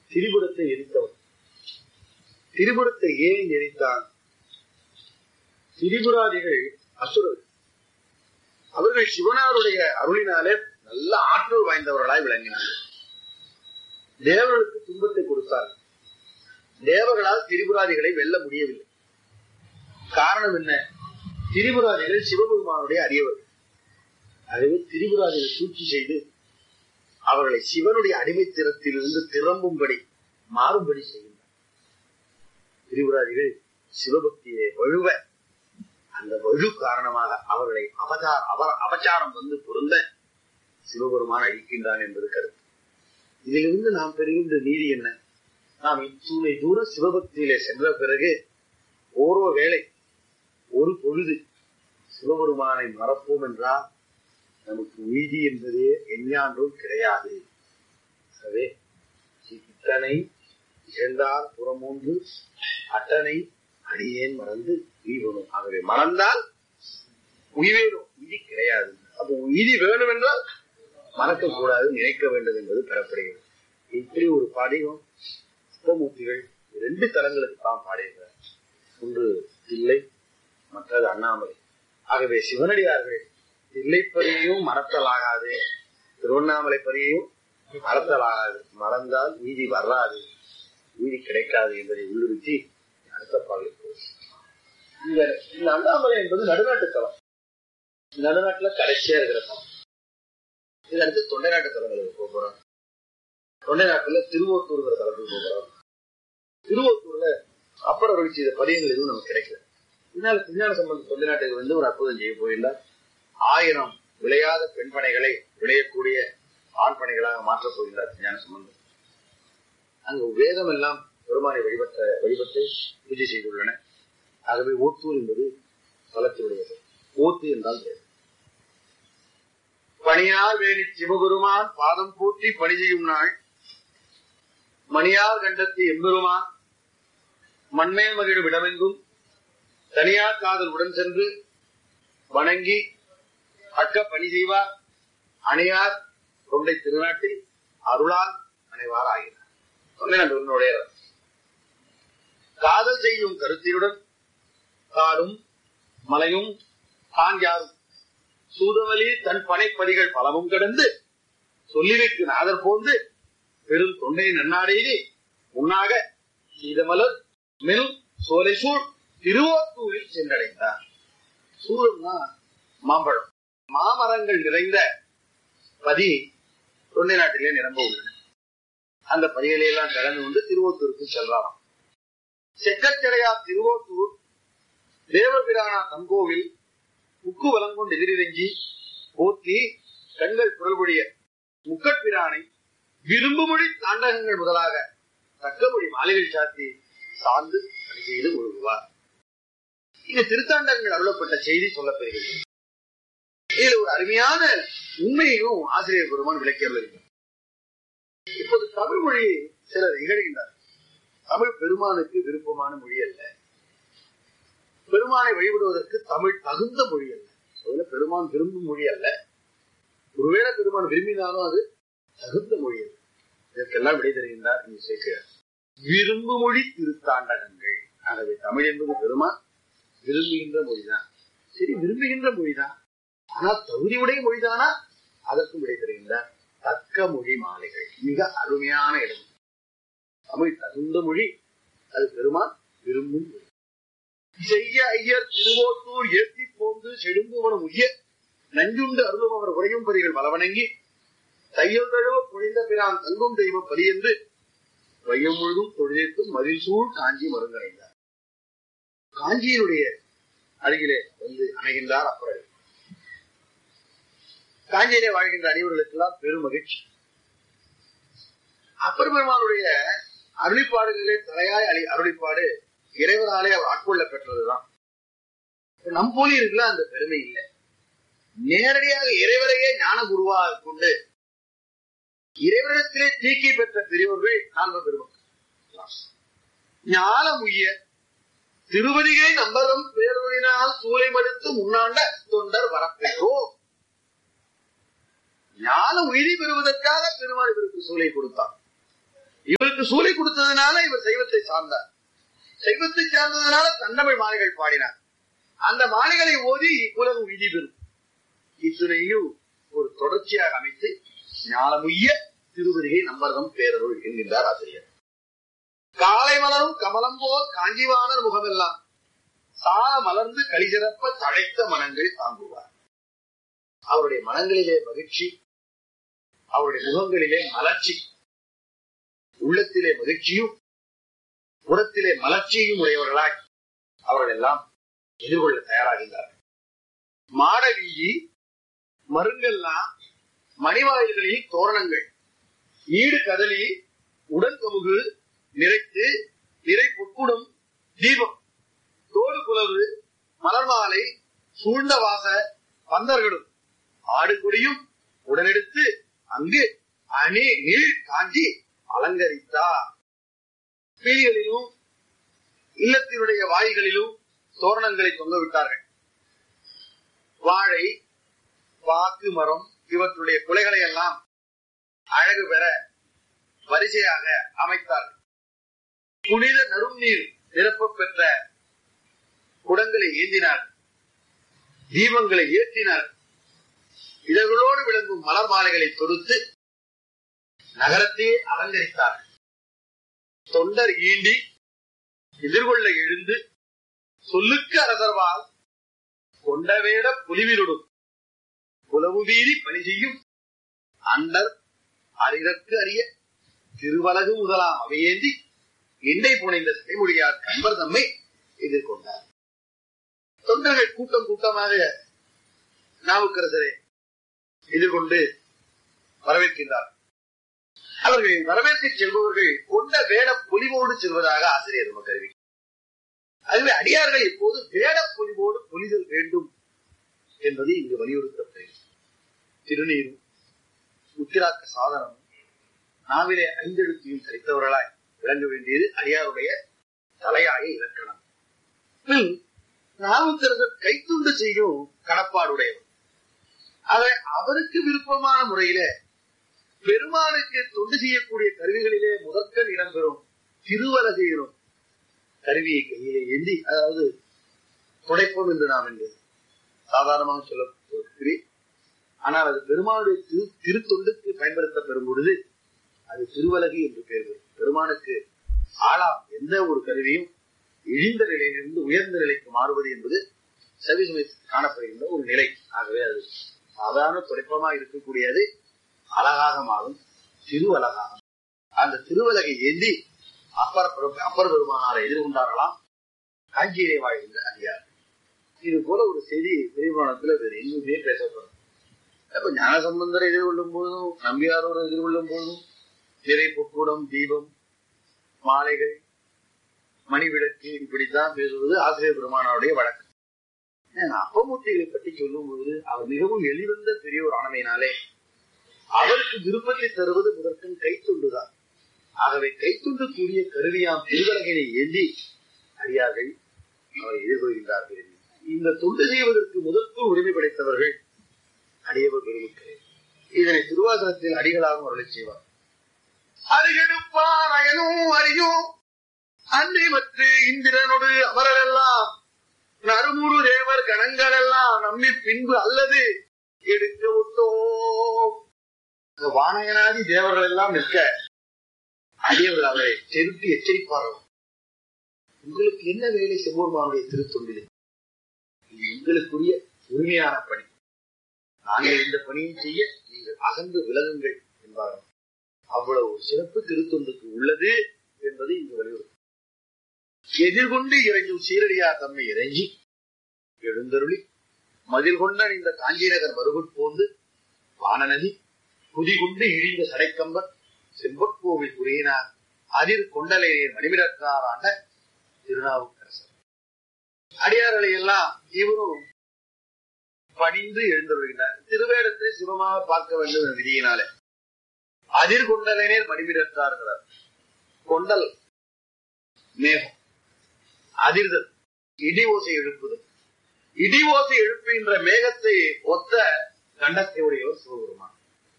திரிபுரத்தை எரித்தவன் திரிபுரத்தை ஏன் எரித்தான் திரிபுராதிகள் அசுரர்கள் அவர்கள் சிவனாருடைய அருளினாலே நல்ல ஆற்றல் வாய்ந்தவர்களாய் விளங்கினார்கள் தேவர்களுக்கு துன்பத்தை கொடுத்தார்கள் தேவர்களால் திரிபுராதிகளை வெல்ல முடியவில்லை காரணம் என்ன திரிபுராதிகள் சிவபெருமானுடைய அடியவர்கள் ஆகவே திரிபுராதிகளை சூழ்ச்சி செய்து அவர்களை சிவனுடைய அடிமைத்திறத்திலிருந்து திரும்பும்படி மாறும்படி செய்கின்றனர் திரிபுராதிகள் சிவபக்தியை வழுவ அந்த வலு காரணமாக அவர்களை அவதார் அவர் அபச்சாரம் வந்து பொருந்த சிவபெருமான் அழிக்கின்றான் என்பது கருத்து இதிலிருந்து நாம் பெறுகின்ற நீதி என்ன நாம் இத்தூணை தூர சிவபக்தியிலே சென்ற பிறகு ஓரோ வேளை ஒரு பொழுது சிவபெருமானை மறப்போம் என்றால் நமக்கு நீதி என்பதே எஞ்ஞான்றும் கிடையாது எனவே இத்தனை இழந்தார் புறமூன்று அட்டனை அடியேன் மறந்து உய்வனும் ஆகவே மறந்தால் உய்வேனும் விதி கிடையாது அப்போ விதி வேணும் என்றால் மறக்க கூடாது நினைக்க வேண்டும் என்பது பெறப்படுகிறது இப்படி ஒரு பாடியும் சிவமூர்த்திகள் ரெண்டு தலங்களுக்கு தான் பாடியிருக்கிறார் ஒன்று தில்லை மற்றது அண்ணாமலை ஆகவே சிவனடியார்கள் தில்லை பரியையும் மறத்தலாகாது திருவண்ணாமலை பரியையும் மறத்தலாகாது மறந்தால் நீதி வராது நீதி கிடைக்காது என்பதை உள்ளுறுத்தி அடுத்த பாடலுக்கு இந்த இந்த அண்ணாமலை என்பது நடுநாட்டு தலம் நடுநாட்டுல கடைசியா இருக்கிற தலம் இது அடுத்து தொண்டை நாட்டு தலங்களுக்கு போக போறோம் தொண்டை நாட்டுல திருவோத்தூர்ங்கிற தலத்துக்கு போக போறோம் திருவோத்தூர்ல அப்பர் அருள் செய்த பதியங்கள் எதுவும் நமக்கு கிடைக்கல இதனால திருஞான சம்பந்த தொண்டை நாட்டுக்கு வந்து ஒரு அற்புதம் செய்ய போயிருந்தார் ஆயிரம் விளையாத பெண் பனைகளை விளையக்கூடிய ஆண் பனைகளாக மாற்றப் போகிறார் திருஞான சம்பந்தம் அங்கு வேதம் எல்லாம் பெருமானை வழிபட்ட வழிபட்டு பூஜை செய்துள்ளன ஆகவே ஓத்தூர் என்பது தலத்தினுடையது ஓத்து என்றால் வேதம் பணியார் வேணி சிவபெருமான் பாதம் போற்றி பணி செய்யும் நாள் மணியார் கண்டத்து எம்பெருமான் மண்மேல் மகிழும் இடமெங்கும் தனியார் காதல் உடன் சென்று வணங்கி அக்க பணி செய்வார் அணையார் தொண்டை திருநாட்டில் அருளால் அணைவார் ஆகிறார் சொன்னேன் உன்னுடைய காதல் செய்யும் கருத்தியுடன் காடும் மலையும் காஞ்சாரும் சூதவலி தன் பனைப்படிகள் பலவும் கடந்து சொல்லிவிட்டு நாதர் போந்து பெரும் தொண்டை நன்னாடையிலே உண்ணாக சீதமலர் மெல் சோலை சூழ் திருவோத்தூரில் சென்றடைந்தார் சூழல்னா மாம்பழம் மாமரங்கள் நிறைந்த பதி தொண்டை நாட்டிலே நிரம்ப உள்ளன அந்த பதிகளை எல்லாம் கடந்து வந்து திருவோத்தூருக்கு செல்றாராம் செக்கச்சடையா திருவோத்தூர் தேவபிரானா தங்கோவில் உக்கு வலங்கொண்டு எதிரிறங்கி போற்றி கண்கள் குரல்பொழிய முக்கட்பிரானை விரும்புமொழி தாண்டகங்கள் முதலாக தக்கமொழி மாலைகள் சாத்தி சார்ந்து பணி செய்து ஒழுகுவார் இங்க திருத்தாண்டகங்கள் அருளப்பட்ட செய்தி சொல்லப்பெறுகிறது இதுல ஒரு அருமையான உண்மையையும் ஆசிரியர் பெருமான் விளக்கி வருகிறார் இப்போது தமிழ் மொழி சிலர் இகழ்கின்றார் தமிழ் பெருமானுக்கு விருப்பமான மொழி அல்ல பெருமானை வழிபடுவதற்கு தமிழ் தகுந்த மொழி அல்ல அதுல பெருமான் விரும்பும் மொழி அல்ல ஒருவேளை பெருமான் விரும்பினாலும் அது தகுந்த மொழி அல்ல இதற்கெல்லாம் விடை தருகின்றார் இங்கு சேர்க்கிறார் விரும்பு மொழி திருத்தாண்டகங்கள் ஆகவே தமிழ் என்பது பெருமான் விரும்புகின்ற மொழிதான் சரி விரும்புகின்ற மொழிதான் ஆனா தகுதியுடைய மொழிதானா அதற்கும் விடை தருகின்றார் தக்க மொழி மாலைகள் மிக அருமையான இடம் தமிழ் தகுந்த மொழி அது பெருமான் விரும்பும் மொழி செய்ய ஐயர் திருவோத்தூர் ஏத்தி போந்து செடும்புவனம் உய்ய நஞ்சுண்டு அருளும் அவர் உரையும் பரிகள் பலவணங்கி தையல் தழுவ பொழிந்த பிரான் தங்கும் தெய்வ பரி என்று வையம் முழுதும் தொழிலுக்கும் மதிசூழ் காஞ்சி மருந்தடைந்தார் காஞ்சியினுடைய அருகிலே வந்து அமைகின்றார் அப்புறம் காஞ்சியிலே வாழ்கின்ற அடிவர்களுக்கெல்லாம் பெரும் மகிழ்ச்சி அப்பர் பெருமானுடைய அருளிப்பாடுகளிலே தலையாய் அழி அருளிப்பாடு இறைவனாலே அவர் ஆட்கொள்ள பெற்றதுதான் நம் போலி இருக்குல்ல அந்த பெருமை இல்லை நேரடியாக இறைவரையே ஞான குருவாக கொண்டு இறைவனிடத்திலே தீக்கி பெற்ற பெரியவர்கள் நான்கு பெருமக்கள் ஞானம் உய்ய திருவடிகை நம்பரும் பேரொழினால் சூளை மடுத்து முன்னாண்ட தொண்டர் வரப்பெற்றோம் ஞான உயிரி பெறுவதற்காக பெருமாள் இவருக்கு சூளை கொடுத்தார் இவருக்கு சூலை கொடுத்ததுனால இவர் சைவத்தை சார்ந்தார் சைவத்தை சார்ந்ததுனால தன்னமிழ் மாலைகள் பாடினார் அந்த மாலைகளை ஓதி உலகம் விதி பெறும் இத்துணையும் ஒரு தொடர்ச்சியாக அமைத்து ஞானமுய்ய திருவருகை நம்பர்தம் பேரருள் என்கின்றார் ஆசிரியர் காலை மலரும் கமலம் போல் காஞ்சிவாணர் முகமெல்லாம் சால மலர்ந்து களிசிறப்ப தழைத்த மனங்கள் தாங்குவார் அவருடைய மனங்களிலே மகிழ்ச்சி அவருடைய முகங்களிலே மலர்ச்சி உள்ளத்திலே மகிழ்ச்சியும் புறத்திலே மலர்ச்சியும் உடையவர்களாய் அவர்கள் எல்லாம் எதிர்கொள்ள தயாராகின்றார்கள் மாட வீதி மருங்கெல்லாம் மணிவாயில்களில் தோரணங்கள் ஈடு கதலி உடன் கமுகு நிறைத்து நிறை பொற்குடம் தீபம் தோடு குலவு மலர் மாலை சூழ்ந்த வாச பந்தர்களும் ஆடு கொடியும் உடனெடுத்து அங்கு அணி நீள் காஞ்சி அலங்கரித்தார் பீலிகளிலும் இல்லத்தினுடைய வாய்களிலும் தோரணங்களை தொங்க விட்டார்கள் வாழை பாக்கு மரம் இவற்றுடைய குலைகளை எல்லாம் அழகு பெற வரிசையாக அமைத்தார்கள் புனித நறுநீர் நிரப்ப பெற்ற குடங்களை ஏந்தினார் தீபங்களை ஏற்றினார் இதழ்களோடு விளங்கும் மலர் மாலைகளை தொடுத்து நகரத்தையே அலங்கரித்தார்கள் தொண்டர் ஈண்டி எதிர்கொள்ள எழுந்து சொல்லுக்கு அரசர்வால் கொண்ட வேட புலிவிலுடும் குலவு வீதி பணி செய்யும் அண்டர் அறிதற்கு அறிய திருவலகு முதலாம் அவையேந்தி எண்ணெய் புனைந்த சிறைமொழியார் கண்பர் தம்மை எதிர்கொண்டார் தொண்டர்கள் கூட்டம் கூட்டமாக நாவுக்கரசரை எதிர்கொண்டு வரவேற்கின்றார் அவர்கள் வரவேற்க செல்பவர்கள் கொண்ட வேட பொலிவோடு செல்வதாக ஆசிரியர் நமக்கு அறிவிக்கிறார் அதுவே அடியார்கள் எப்போது வேட பொலிவோடு பொலிதல் வேண்டும் என்பது இங்கு வலியுறுத்தப்படுகிறது திருநீரும் உத்திராக்க சாதனமும் நாவிலே ஐந்தெழுத்தையும் கிடைத்தவர்களாய் விளங்க வேண்டியது அடியாருடைய தலையாய இலக்கணம் பின் நாவுக்கரசர் கைத்துண்டு செய்யும் கடப்பாடுடையவர் அதை அவருக்கு விருப்பமான முறையில பெருமானுக்கு தொண்டு செய்யக்கூடிய கருவிகளிலே முதற்கண் இடம்பெறும் திருவலகையிலும் கருவியை கையிலே ஏந்தி அதாவது துடைப்பம் என்று நாம் என்று சாதாரணமாக சொல்லப்படுகிறேன் ஆனால் அது பெருமானுடைய திரு திருத்தொண்டுக்கு பயன்படுத்தப்பெறும் பொழுது அது திருவலகு என்று பெயர் பெறும் பெருமானுக்கு ஆளாம் எந்த ஒரு கருவியும் இழிந்த நிலையிலிருந்து உயர்ந்த நிலைக்கு மாறுவது என்பது சவிசமயத்தில் காணப்படுகின்ற ஒரு நிலை ஆகவே அது சாதாரண துடைப்பமாக இருக்கக்கூடியது அழகாக மாறும் திருவலகாகும் அந்த திருவலகை ஏந்தி அப்பர் பெரு- அப்பர் பெருமானாரை எதிர்கொண்டார்களாம் காஞ்சியிலே வாழ்கின்ற அதிகாரி இது போல ஒரு செய்தி பெரியபுராணத்துல வேறு எங்குமே பேசப்படும் அப்ப ஞான சம்பந்தரை எதிர்கொள்ளும் போதும் நம்பியாரோடு எதிர்கொள்ளும் போதும் திரை பொக்கூடம் தீபம் மாலைகள் மணிவிளக்கு இப்படித்தான் பேசுவது ஆசிரியர் பெருமானாருடைய வழக்கு ஏன் அப்பமூர்த்திகளை பற்றி சொல்லும் போது அவர் மிகவும் எளிவந்த பெரியோர் ஆனமையினாலே அவருக்கு விருப்பத்தை தருவது முதற்கண் கைத்துண்டுதான் ஆகவே கைத்துண்டு கூடிய கருவியாம் திருவலகினை ஏந்தி அடியார்கள் அவரை எதிர்கொள்கின்றார்கள் இந்த தொண்டு செய்வதற்கு முதற்குள் உரிமை படைத்தவர்கள் அடியவர் பெருமக்களே இதனை திருவாசகத்தில் அடிகளாகவும் அருளை செய்வார் அருகெடுப்பார் அயனும் அறியும் அன்றி மற்ற இந்திரனோடு அவரெல்லாம் நறுமுறு தேவர் கணங்கள் எல்லாம் நம்மி பின்பு அல்லது எடுக்க விட்டோம் இந்த வானயனாதி தேவர்கள் எல்லாம் நிற்க அடியவர்கள் அவரை செலுத்தி எச்சரிப்பார்கள் உங்களுக்கு என்ன வேலை செவ்வொருமானுடைய திருத்தொண்டிலே இது உங்களுக்குரிய உரிமையான பணி நாங்கள் இந்த பணியை செய்ய நீங்கள் அகன்று விலகுங்கள் என்பார்கள் அவ்வளவு சிறப்பு திருத்தொண்டுக்கு உள்ளது என்பது இங்கு வலியுறுத்தும் எதிர்கொண்டு இறைஞ்சும் சீரடியார் தம்மை இறைஞ்சி எழுந்தருளி மதில் கொண்ட இந்த காஞ்சி நகர் மறுகுட் போந்து வானநதி குதிகுண்டு இழிந்த சடைக்கம்பர் செம்பற்கோவில் புரியினார் அதிர் கொண்டலை மணிமிடத்தார் ஆண்ட திருநாவுக்கரசர் அடியார்களை எல்லாம் இவரும் பணிந்து எழுந்தருள்கிறார் திருவேடத்தை சிவமாக பார்க்க வேண்டும் என்ற விதியினாலே அதிர் கொண்டலைநேர் மணிமிடத்தார்கிறார் கொண்டல் மேகம் அதிர்தல் இடி ஓசை எழுப்புதல் இடி ஓசை எழுப்புகின்ற மேகத்தை ஒத்த கண்டத்தை உடையவர் சிவபெருமான்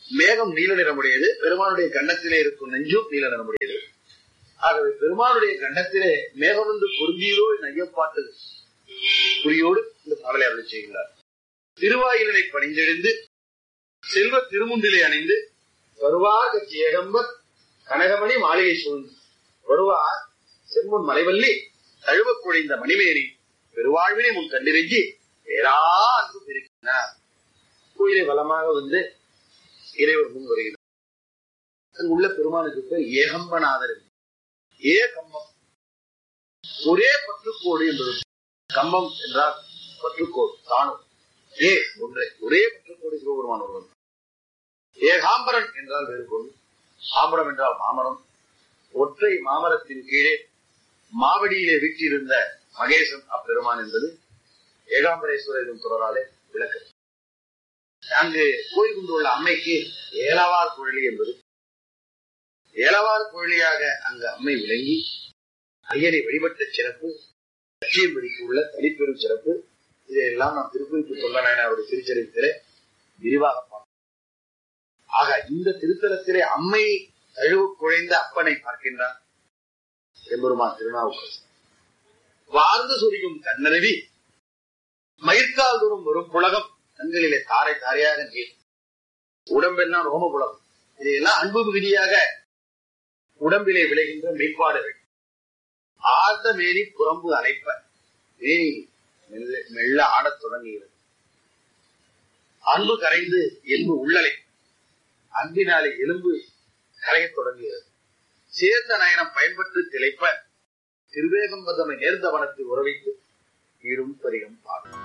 மேகம் நீல நிறமுடையது பெருமானுடைய கண்டத்திலே இருக்கும் நெஞ்சும் நீல நிறமுடையது ஆகவே பெருமானுடைய கண்டத்திலே மேகம் வந்து பொருந்தியதோ என் ஐயப்பாட்டு குறியோடு இந்த பாடலை அருள் செய்கிறார் திருவாயிலனை பணிந்தெழுந்து செல்வ திருமுண்டிலை அணிந்து வருவார் கட்சி ஏகம்பர் கனகமணி மாளிகை சூழ்ந்து வருவார் செம்மன் மலைவல்லி தழுவ குழைந்த மணிமேரி பெருவாழ்வினை முன் கண்டிருஞ்சி பேரா அன்பு பெருக்கினார் கோயிலை வளமாக வந்து இறைவர் முன் வருகிறார் அங்கு உள்ள பெருமானுக்கு பேர் ஏகம்பநாதர் என்று. ஏ கம்பம் ஒரே பற்றுக்கோடு என்பது கம்பம் என்றால் பற்றுக்கோடு தானும் ஏ ஒன்றே ஒரே பற்றுக்கோடு சிவபெருமான் ஒருவன் ஏகாம்பரன் என்றால் வேறு பொருள் ஆம்பரம் என்றால் மாமரம் ஒற்றை மாமரத்தின் கீழே மாவடியிலே வீற்றிருந்த மகேசன் அப்பெருமான் என்பது ஏகாம்பரேஸ்வரரின் தொடராலே விளக்கு அங்கு கோயில் கொண்டுள்ள அம்மைக்கு ஏலவார் குழலி என்பது ஏலவார் குழலியாக அங்கு அம்மை விளங்கி ஐயனை வழிபட்ட சிறப்பு லட்சியம்படிக்கு உள்ள தனிப்பெரும் சிறப்பு இதையெல்லாம் நாம் திருக்குறிப்பு சொல்ல அவருடைய திருச்சரித்திலே விரிவாக பார்ப்போம் ஆக இந்த திருத்தலத்திலே அம்மை தழுவு குழைந்த அப்பனை பார்க்கின்றார் எம்பெருமான் திருநாவுக்கரசர் வார்ந்து சொரியும் கண்ணருவி மயிர்கால் தூரம் வரும் புலகம் கண்களிலே தாரை தாரையாக நீர் உடம்பெல்லாம் ரோம புலகம் இதையெல்லாம் அன்பு மிகுதியாக உடம்பிலே விளைகின்ற மெய்ப்பாடுகள் ஆர்ந்த மேனி புறம்பு அரைப்ப மேனி மெல்ல மெல்ல ஆடத் தொடங்குகிறது அன்பு கரைந்து எலும்பு உள்ளலை அன்பினாலே எலும்பு கரையத் தொடங்குகிறது சேர்ந்த நயனம் பயன்பட்டு திளைப்ப திருவேகம்பதமை நேர்ந்த வனத்தில் உறவித்து ஈரும் பரிகம் பாடும்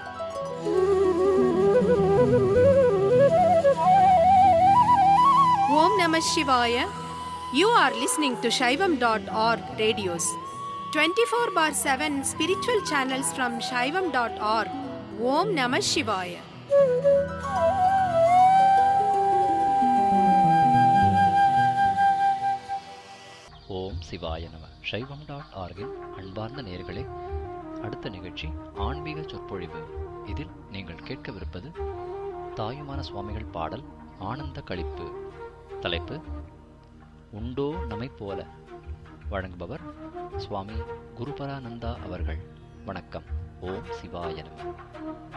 Om Namah Shivaya. You are listening to Shaivam.org radios. 24 bar 7 spiritual channels from Shaivam.org. Om Namah Shivaya. ஓம் சிவாய நம சைவம் டாட் ஆர்கின் அன்பார்ந்த நேயர்களே அடுத்த நிகழ்ச்சி ஆன்மீக சொற்பொழிவு இதில் நீங்கள் கேட்கவிருப்பது தாயுமான சுவாமிகள் பாடல் ஆனந்த களிப்பு தலைப்பு உண்டோ நமை போல வழங்குபவர் சுவாமி குருபரானந்தா அவர்கள் வணக்கம் ஓம் சிவாய நம